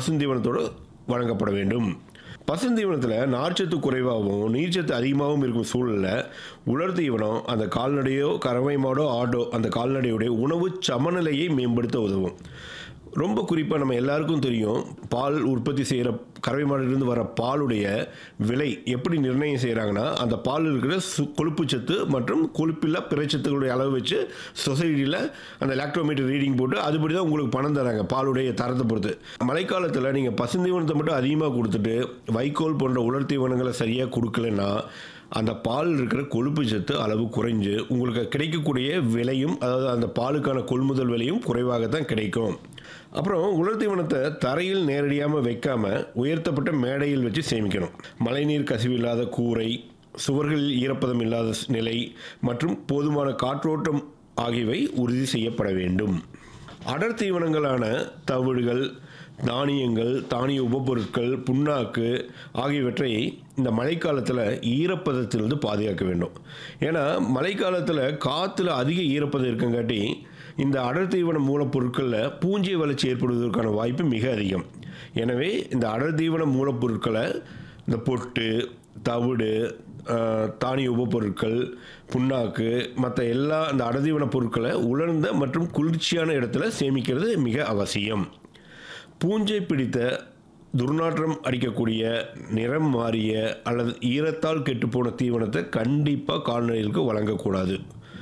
பசுந்தீவனத்தோடு வழங்கப்பட வேண்டும் பசுந்தீவனத்தில் நார்ச்சத்து குறைவாகவும் நீர்ச்சத்து அதிகமாகவும் இருக்கும் சூழலில் உலர் தீவனம் அந்த கால்நடையோ கறவை மாடோ ஆடோ அந்த கால்நடையுடைய உணவு சமநிலையை மேம்படுத்த உதவும் ரொம்ப குறிப்பாக நம்ம எல்லாருக்கும் தெரியும் பால் உற்பத்தி செய்கிற கறவை மாடிலிருந்து வர பாலுடைய விலை எப்படி நிர்ணயம் செய்கிறாங்கன்னா அந்த பால் இருக்கிற சு கொழுப்புச்சத்து மற்றும் கொழுப்பில்லா பிறைச்சத்துக்களுடைய அளவு வச்சு சொசைட்டியில் அந்த லாக்டோமீட்டர் ரீடிங் போட்டு அதுபடி தான் உங்களுக்கு பணம் தராங்க பாலுடைய தரத்தை பொறுத்து மழைக்காலத்தில் நீங்கள் பசுந்தீவனத்தை மட்டும் அதிகமாக கொடுத்துட்டு வைக்கோல் போன்ற உலர் தீவனங்களை சரியாக கொடுக்கலன்னா அந்த பால் இருக்கிற கொழுப்பு சத்து அளவு குறைஞ்சு உங்களுக்கு கிடைக்கக்கூடிய விலையும் அதாவது அந்த பாலுக்கான கொள்முதல் விலையும் குறைவாகத்தான் கிடைக்கும் அப்புறம் உலர் தீவனத்தை தரையில் நேரடியாக வைக்காம உயர்த்தப்பட்ட மேடையில் வச்சு சேமிக்கணும் மழைநீர் கசிவு இல்லாத கூரை சுவர்களில் ஈரப்பதம் இல்லாத நிலை மற்றும் போதுமான காற்றோட்டம் ஆகியவை உறுதி செய்யப்பட வேண்டும் அடர் தீவனங்களான தவிடுகள் தானியங்கள் தானிய உபப்பொருட்கள் புண்ணாக்கு ஆகியவற்றை இந்த மழைக்காலத்தில் ஈரப்பதத்திலிருந்து பாதுகாக்க வேண்டும் ஏன்னா மழைக்காலத்தில் காற்றுல அதிக ஈரப்பதம் இருக்கங்காட்டி இந்த அடர் தீவன மூலப்பொருட்களில் பூஞ்சை வளர்ச்சி ஏற்படுவதற்கான வாய்ப்பு மிக அதிகம் எனவே இந்த அடர் தீவன மூலப்பொருட்களை இந்த பொட்டு தவிடு ஆஹ், தானிய உபப்பொருட்கள் புண்ணாக்கு மற்ற எல்லா இந்த அடர்தீவன பொருட்களை உலர்ந்த மற்றும் குளிர்ச்சியான இடத்துல சேமிக்கிறது மிக அவசியம் பூஞ்சை பிடித்த துர்நாற்றம் அடிக்கக்கூடிய நிறம் மாறிய அல்லது ஈரத்தால் கெட்டுப்போன தீவனத்தை கண்டிப்பாக கால்நடைகளுக்கு வழங்கக்கூடாது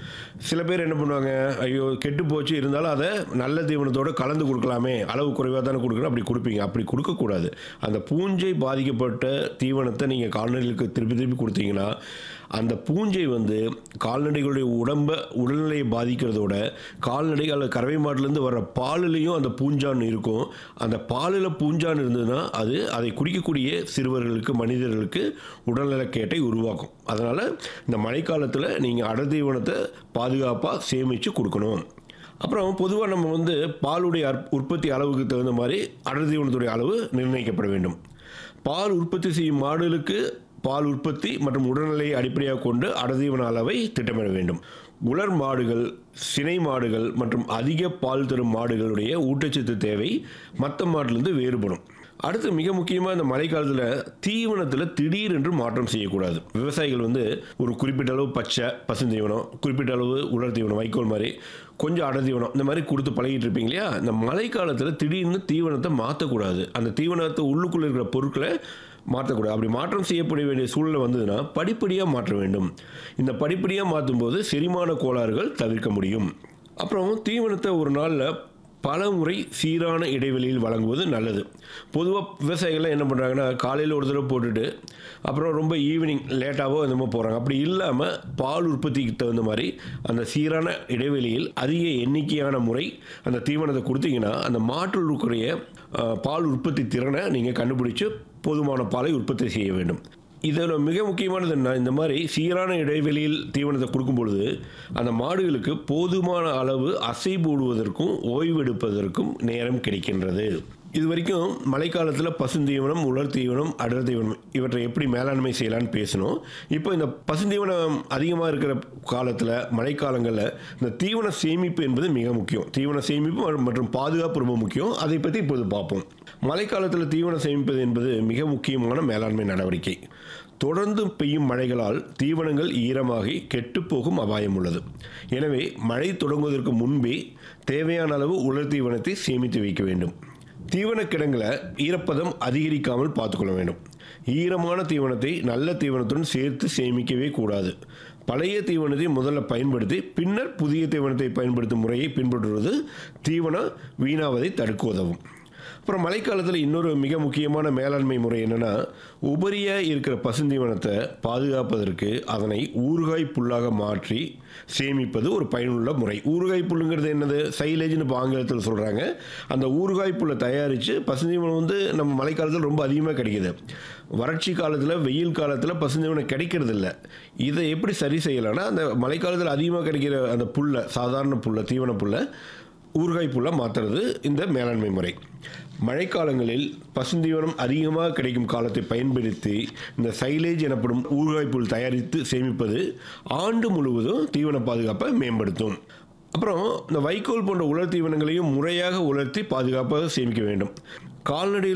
சில பேர் என்ன பண்ணுவாங்க ஐயோ கெட்டு போச்சு இருந்தாலும் அதை நல்ல தீவனத்தோட கலந்து கொடுக்கலாமே அளவு குறைவாக தானே கொடுக்கணும் அப்படி கொடுப்பீங்க அப்படி கொடுக்கக்கூடாது அந்த பூஞ்சை பாதிக்கப்பட்ட தீவனத்தை நீங்கள் கால்நடைகளுக்கு திருப்பி திருப்பி கொடுத்தீங்கன்னா அந்த பூஞ்சை வந்து கால்நடைகளுடைய உடம்பை உடல்நிலையை பாதிக்கிறதோட கால்நடை அல்லது கறவை மாட்டிலேருந்து வர்ற பாலுலேயும் அந்த பூஞ்சான் இருக்கும் அந்த பாலில் பூஞ்சான் இருந்ததுன்னா அது அதை குடிக்கக்கூடிய சிறுவர்களுக்கு மனிதர்களுக்கு உடல்நலக்கேட்டை உருவாக்கும் அதனால் இந்த மழைக்காலத்தில் நீங்கள் அடர்தீவனத்தை பாதுகாப்பாக சேமித்து கொடுக்கணும் அப்புறம் பொதுவாக நம்ம வந்து பாலுடைய அற்- உற்பத்தி அளவுக்கு தகுந்த மாதிரி அடர்தீவனத்துடைய அளவு நிர்ணயிக்கப்பட வேண்டும் பால் உற்பத்தி செய்யும் மாடுகளுக்கு பால் உற்பத்தி மற்றும் உடல்நிலையை அடிப்படையாக கொண்டு அடர்தீவன அளவை திட்டமிட வேண்டும் உலர் மாடுகள் சினை மாடுகள் மற்றும் அதிக பால் தரும் மாடுகளுடைய ஊட்டச்சத்து தேவை மற்ற மாட்டிலிருந்து வேறுபடும் அடுத்து மிக முக்கியமாக இந்த மழைக்காலத்தில் தீவனத்தில் திடீரென்று மாற்றம் செய்யக்கூடாது விவசாயிகள் வந்து ஒரு குறிப்பிட்ட அளவு பச்சை பசுந்தீவனம் குறிப்பிட்ட அளவு உலர் தீவனம் வைக்கோல் மாதிரி கொஞ்சம் அடர் தீவனம் இந்த மாதிரி கொடுத்து பழகிட்டு இருப்பீங்க இல்லையா இந்த மழைக்காலத்தில் திடீர்னு தீவனத்தை மாற்றக்கூடாது அந்த தீவனத்தை உள்ளுக்குள்ளே இருக்கிற பொருட்களை மாற்றக்கூடாது அப்படி மாற்றம் செய்யப்பட வேண்டிய சூழ்நிலை வந்ததுன்னா படிப்படியாக மாற்ற வேண்டும் இந்த படிப்படியாக மாற்றும் போது செரிமான கோளாறுகள் தவிர்க்க முடியும் அப்புறம் தீவனத்தை ஒரு நாளில் பல முறை சீரான இடைவெளியில் வழங்குவது நல்லது பொதுவாக விவசாயிகள்லாம் என்ன பண்ணுறாங்கன்னா காலையில் ஒரு தடவை போட்டுட்டு அப்புறம் ரொம்ப ஈவினிங் லேட்டாகவோ என்னமோ போகிறாங்க அப்படி இல்லாமல் பால் உற்பத்திக்கு தகுந்த மாதிரி அந்த சீரான இடைவெளியில் அதிக எண்ணிக்கையான முறை அந்த தீவனத்தை கொடுத்தீங்கன்னா அந்த மாட்டில் இருக்கக்கூடிய அஹ், பால் உற்பத்தி திறனை நீங்கள் கண்டுபிடிச்சு போதுமான பாலை உற்பத்தி செய்ய வேண்டும் இதில் மிக முக்கியமானது என்ன இந்த மாதிரி சீரான இடைவெளியில் தீவனத்தை கொடுக்கும் பொழுது அந்த மாடுகளுக்கு போதுமான அளவு அசை போடுவதற்கும் ஓய்வெடுப்பதற்கும் நேரம் கிடைக்கின்றது இது வரைக்கும் மழைக்காலத்தில் பசுந்தீவனம் உலர் தீவனம் அடர் தீவனம் இவற்றை எப்படி மேலாண்மை செய்யலாம்னு பேசணும் இப்போ இந்த பசுந்தீவனம் அதிகமாக இருக்கிற காலத்தில் மழைக்காலங்களில் இந்த தீவன சேமிப்பு என்பது மிக முக்கியம் தீவன சேமிப்பு மற்றும் பாதுகாப்பு ரொம்ப முக்கியம் அதை பற்றி இப்போது பார்ப்போம் மழைக்காலத்தில் தீவனம் சேமிப்பது என்பது மிக முக்கியமான மேலாண்மை நடவடிக்கை தொடர்ந்து பெய்யும் மழைகளால் தீவனங்கள் ஈரமாகி கெட்டுப்போகும் அபாயம் உள்ளது எனவே மழை தொடங்குவதற்கு முன்பே தேவையான அளவு உலர் தீவனத்தை சேமித்து வைக்க வேண்டும் தீவன கிடங்களை ஈரப்பதம் அதிகரிக்காமல் பார்த்துக்கொள்ள வேண்டும் ஈரமான தீவனத்தை நல்ல தீவனத்துடன் சேர்த்து சேமிக்கவே கூடாது பழைய தீவனத்தை முதல்ல பயன்படுத்தி பின்னர் புதிய தீவனத்தை பயன்படுத்தும் முறையை பின்பற்றுவது தீவனம் வீணாவதை தடுக்க உதவும் அப்புறம் மழைக்காலத்தில் இன்னொரு மிக முக்கியமான மேலாண்மை முறை என்னென்னா உபரியாக இருக்கிற பசுந்தீவனத்தை பாதுகாப்பதற்கு அதனை ஊறுகாய் புல்லாக மாற்றி சேமிப்பது ஒரு பயனுள்ள முறை ஊறுகாய் புல்லுங்கிறது என்னது சைலேஜ்னு இப்போ ஆங்கிலத்தில் சொல்கிறாங்க அந்த ஊறுகாய் புல்லை தயாரித்து பசுந்தீவனம் வந்து நம்ம மழைக்காலத்தில் ரொம்ப அதிகமாக கிடைக்குது வறட்சி காலத்தில் வெயில் காலத்தில் பசுந்தீவனம் கிடைக்கிறது இல்ல இதை எப்படி சரி செய்யலாம்னா அந்த மழைக்காலத்தில் அதிகமாக கிடைக்கிற அந்த புல்லை சாதாரண புல்லை தீவன புல்லை ஊறுகாய் புல்லை மாற்றுறது இந்த மேலாண்மை முறை மழைக்காலங்களில் பசுந்தீவனம் அதிகமாக கிடைக்கும் காலத்தை பயன்படுத்தி இந்த சைலேஜ் எனப்படும் ஊறுகாய் புல் தயாரித்து சேமிப்பது ஆண்டு முழுவதும் தீவன பாதுகாப்பை மேம்படுத்தும் அப்புறம் இந்த வைக்கோல் போன்ற உலர் தீவனங்களையும் முறையாக உலர்த்தி பாதுகாப்பாக சேமிக்க வேண்டும் கால்நடை